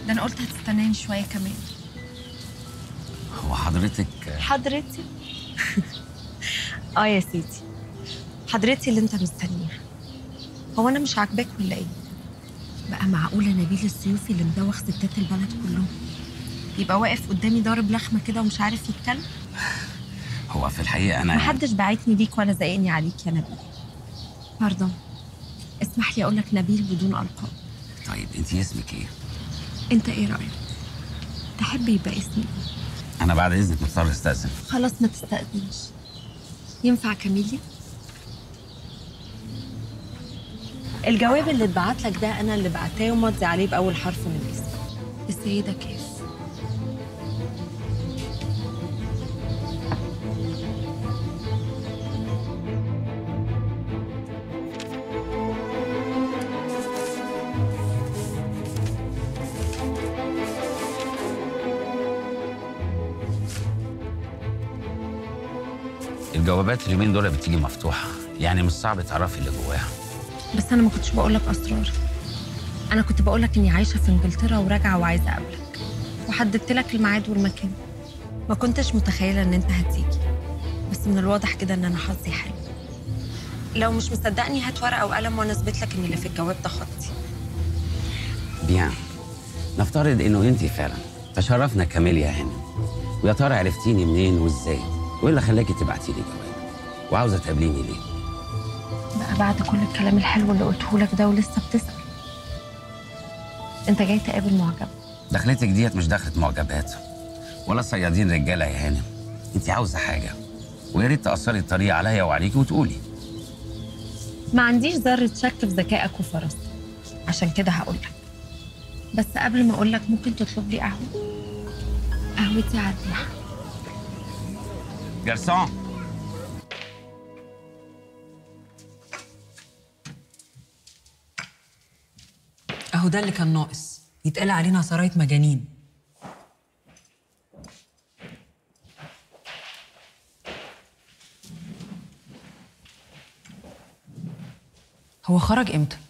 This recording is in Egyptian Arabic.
ده انا قلت هتستناني شويه كمان هو حضرتك حضرتي اه يا سيدي حضرتي اللي انت مستنيها هو انا مش عاجباك ولا ايه بقى معقوله نبيل السيوفي اللي مدوخ ستات البلد كلهم يبقى واقف قدامي ضارب لخمه كده ومش عارف يتكلم هو في الحقيقه انا محدش باعتني بيك ولا زقني عليك يا نبيل باردون اسمح لي اقول لك نبيل بدون القاب طيب انت اسمك ايه انت ايه رايك تحب يبقى اسمي ايه انا بعد اذنك مضطر استاذن خلاص ما تستأذنش ينفع كاميليا الجواب اللي اتبعت لك ده انا اللي بعتاه ومضي عليه باول حرف من اسمي السيده كاف الجوابات اليومين دول بتيجي مفتوحه يعني مش صعب تعرفي اللي جواها بس انا ما كنتش بقول لك اسرار انا كنت بقول لك اني عايشه في انجلترا وراجعه وعايزه اقابلك وحددت لك الميعاد والمكان ما كنتش متخيله ان انت هتيجي بس من الواضح كده ان انا حظي حلو لو مش مصدقني هات ورقه وقلم وانا اثبت لك ان اللي في الجواب ده خطي بيان نفترض انه انت فعلا تشرفنا كاميليا هنا ويا ترى عرفتيني منين وازاي وايه اللي خلاكي تبعتي لي جواب وعاوزه تقابليني ليه بقى بعد كل الكلام الحلو اللي قلته لك ده ولسه بتسأل انت جاي تقابل معجب دخلتك ديت مش دخلة معجبات ولا صيادين رجاله يا هانم انت عاوزه حاجه ويا ريت تاثري الطريق عليا وعليكي وتقولي ما عنديش ذرة شك في ذكائك وفراستك عشان كده هقول لك بس قبل ما اقول لك ممكن تطلب لي قهوة قهوتي على الريحة جرسون اهو ده اللي كان ناقص يتقال علينا سراية مجانين هو خرج امتى؟